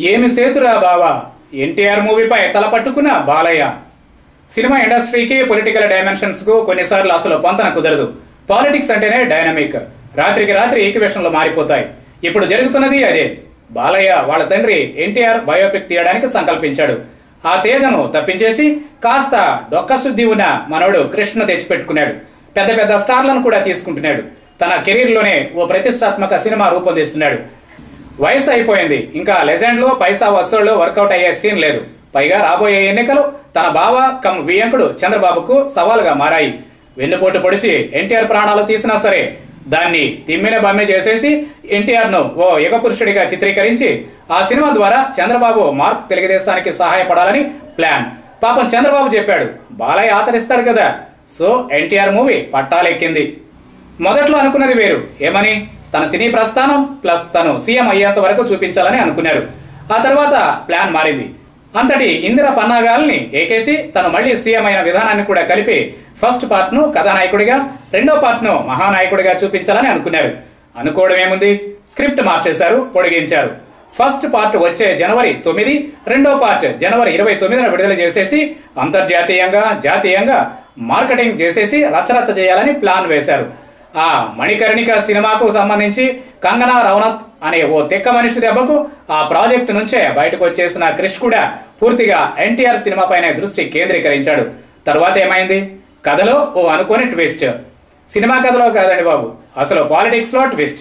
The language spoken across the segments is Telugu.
ఏమి సేతురా బావా ఎన్టీఆర్ మూవీపై తల పట్టుకున్న బాలయ్య సినిమా ఇండస్ట్రీకి పొలిటికల్ డైమెన్షన్స్ కు కొన్నిసార్లు అసలు పొంతన కుదరదు పాలిటిక్స్ అంటేనే డైనమిక్ రాత్రికి రాత్రి ఈక్వేషన్లు మారిపోతాయి ఇప్పుడు జరుగుతున్నది అదే బాలయ్య వాళ్ళ తండ్రి ఎన్టీఆర్ బయోపిక్ తీయడానికి సంకల్పించాడు ఆ తేజను తప్పించేసి కాస్త డొక్కశుద్ధి ఉన్న మనవడు కృష్ణ తెచ్చిపెట్టుకున్నాడు పెద్ద పెద్ద స్టార్లను కూడా తీసుకుంటున్నాడు తన కెరీర్లోనే ఓ ప్రతిష్టాత్మక సినిమా రూపొందిస్తున్నాడు వయసు అయిపోయింది ఇంకా లెజెండ్లో పైసా వసూళ్ళు వర్కౌట్ అయ్యే సీన్ లేదు పైగా రాబోయే ఎన్నికలు తన బావ కమ్ వియంకుడు చంద్రబాబుకు సవాలుగా మారాయి వెన్నుపోటు పొడిచి ఎన్టీఆర్ ప్రాణాలు తీసినా సరే దాన్ని తిమ్మిన బమ్మె చేసేసి ఎన్టీఆర్ ను ఓ యుగపురుషుడిగా చిత్రీకరించి ఆ సినిమా ద్వారా చంద్రబాబు మార్క్ తెలుగుదేశానికి సహాయపడాలని ప్లాన్ పాపం చంద్రబాబు చెప్పాడు బాలయ్య ఆచరిస్తాడు కదా సో ఎన్టీఆర్ మూవీ పట్టాలెక్కింది మొదట్లో అనుకున్నది వేరు ఏమని తన సినీ ప్రస్థానం ప్లస్ తను సీఎం అయ్యేంత వరకు చూపించాలని అనుకున్నారు ఆ తర్వాత ప్లాన్ మారింది అంతటి ఇందిర పన్నాగాల్ని ఏకేసి తను మళ్ళీ సీఎం అయిన విధానాన్ని కూడా కలిపి ఫస్ట్ పార్ట్ ను కథానాయకుడిగా రెండో పార్ట్ ను మహానాయకుడిగా చూపించాలని అనుకున్నారు అనుకోవడం ఏముంది స్క్రిప్ట్ మార్చేశారు పొడిగించారు ఫస్ట్ పార్ట్ వచ్చే జనవరి తొమ్మిది రెండో పార్ట్ జనవరి ఇరవై తొమ్మిదిన విడుదల చేసేసి అంతర్జాతీయంగా జాతీయంగా మార్కెటింగ్ చేసేసి రచ్చరచ్చ చేయాలని ప్లాన్ వేశారు ఆ మణికర్ణిక సినిమాకు సంబంధించి కంగనా రౌనత్ అనే ఓ తిక్క మనిషి దెబ్బకు ఆ ప్రాజెక్టు నుంచే బయటకు వచ్చేసిన క్రిష్ కూడా పూర్తిగా ఎన్టీఆర్ సినిమాపైనే దృష్టి కేంద్రీకరించాడు తర్వాత ఏమైంది కథలో ఓ అనుకోని ట్విస్ట్ సినిమా కథలో కాదండి బాబు అసలు పాలిటిక్స్ లో ట్విస్ట్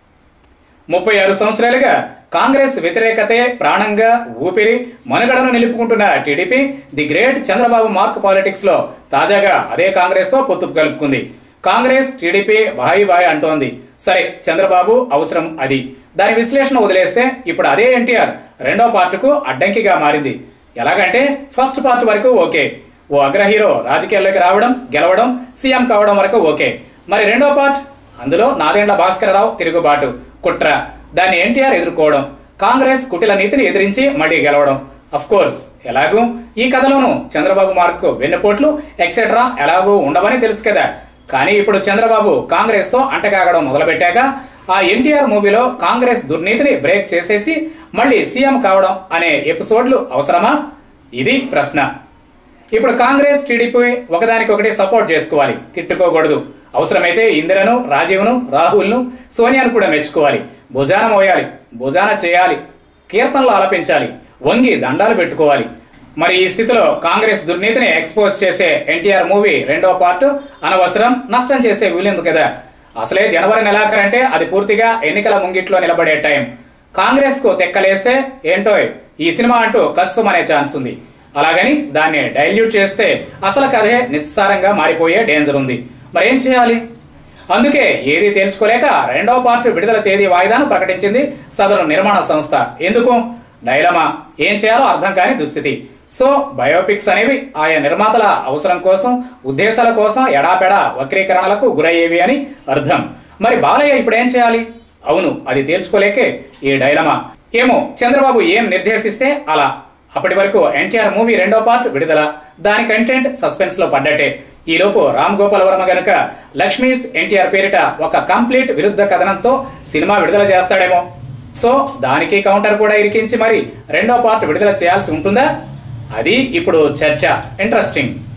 ముప్పై ఆరు సంవత్సరాలుగా కాంగ్రెస్ వ్యతిరేకతే ప్రాణంగా ఊపిరి మనుగడను నిలుపుకుంటున్న TDP the great Chandrababu mark politics లో తాజాగా అదే కాంగ్రెస్ తో పొత్తు కలుపుకుంది కాంగ్రెస్ టీడీపీ బాయి బాయ్ అంటోంది సరే చంద్రబాబు అవసరం అది దాని విశ్లేషణ వదిలేస్తే ఇప్పుడు అదే ఎన్టీఆర్ రెండో పార్టుకు అడ్డంకిగా మారింది ఎలాగంటే ఫస్ట్ పార్ట్ వరకు ఓకే ఓ అగ్ర హీరో రాజకీయాల్లోకి రావడం గెలవడం సీఎం కావడం వరకు ఓకే మరి రెండో పార్ట్ అందులో నాదేండ్ల భాస్కరరావు తిరుగుబాటు కుట్ర దాన్ని ఎన్టీఆర్ ఎదుర్కోవడం కాంగ్రెస్ కుటిల నీతిని ఎదిరించి మళ్ళీ గెలవడం అఫ్ కోర్స్ ఎలాగూ ఈ కథలోనూ చంద్రబాబు మార్క్ వెన్నుపోట్లు ఎక్సెట్రా ఎలాగూ ఉండవని తెలుసు కదా కానీ ఇప్పుడు చంద్రబాబు కాంగ్రెస్ తో అంటకాగడం మొదలుపెట్టాక ఆ ఎన్టీఆర్ మూవీలో కాంగ్రెస్ దుర్నీతిని బ్రేక్ చేసేసి మళ్ళీ సీఎం కావడం అనే ఎపిసోడ్లు అవసరమా ఇది ప్రశ్న ఇప్పుడు కాంగ్రెస్ టీడీపీ ఒకదానికొకటి సపోర్ట్ చేసుకోవాలి తిట్టుకోకూడదు అవసరమైతే ఇందిరను రాజీవ్ను రాహుల్ను సోనియాను కూడా మెచ్చుకోవాలి భుజాన మోయాలి భుజాన చేయాలి కీర్తనలు ఆలపించాలి వంగి దండాలు పెట్టుకోవాలి మరి ఈ స్థితిలో కాంగ్రెస్ దుర్నీతిని ఎక్స్పోజ్ చేసే ఎన్టీఆర్ మూవీ రెండో పార్ట్ అనవసరం నష్టం చేసే వీలుంది కదా అసలే జనవరి నెలాఖరంటే అది పూర్తిగా ఎన్నికల ముంగిట్లో నిలబడే టైం కాంగ్రెస్ కు తెక్కలేస్తే ఏంటోయ్ ఈ సినిమా అంటూ కస్సుమనే ఛాన్స్ ఉంది అలాగని దాన్ని డైల్యూట్ చేస్తే అసలు కథే నిస్సారంగా మారిపోయే డేంజర్ ఉంది మరేం చేయాలి అందుకే ఏది తేల్చుకోలేక రెండో పార్ట్ విడుదల తేదీ వాయిదాను ప్రకటించింది సదరు నిర్మాణ సంస్థ ఎందుకు డైలమా ఏం చేయాలో అర్థం కాని దుస్థితి సో బయోపిక్స్ అనేవి ఆయా నిర్మాతల అవసరం కోసం ఉద్దేశాల కోసం ఎడాపెడా వక్రీకరణలకు గురయ్యేవి అని అర్థం మరి బాలయ్య ఇప్పుడు ఏం చేయాలి అవును అది తేల్చుకోలేకే ఈ డైలమా ఏమో చంద్రబాబు ఏం నిర్దేశిస్తే అలా అప్పటి వరకు ఎన్టీఆర్ మూవీ రెండో పార్ట్ విడుదల దాని కంటెంట్ సస్పెన్స్ లో పడ్డట్టే ఈలోపు రామ్ గోపాల్ వర్మ గనుక లక్ష్మీస్ ఎన్టీఆర్ పేరిట ఒక కంప్లీట్ విరుద్ధ కథనంతో సినిమా విడుదల చేస్తాడేమో సో దానికి కౌంటర్ కూడా ఇరికించి మరి రెండో పార్ట్ విడుదల చేయాల్సి ఉంటుందా అది ఇప్పుడు చర్చ ఇంట్రెస్టింగ్